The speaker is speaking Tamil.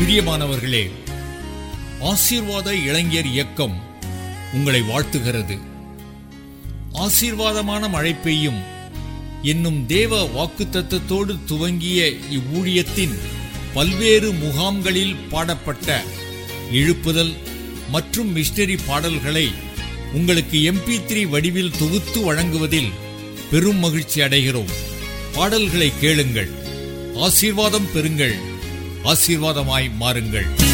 பிரியமானவர்களே ஆசீர்வாத இளைஞர் இயக்கம் உங்களை வாழ்த்துகிறது ஆசீர்வாதமான மழை பெய்யும் என்னும் தேவ வாக்குத்தத்தத்தோடு துவங்கிய இவ்வூழியத்தின் பல்வேறு முகாம்களில் பாடப்பட்ட எழுப்புதல் மற்றும் மிஸ்டரி பாடல்களை உங்களுக்கு எம்பி த்ரீ வடிவில் தொகுத்து வழங்குவதில் பெரும் மகிழ்ச்சி அடைகிறோம் பாடல்களை கேளுங்கள் ஆசீர்வாதம் பெறுங்கள் ஆசீர்வாதமாய் மாறுங்கள்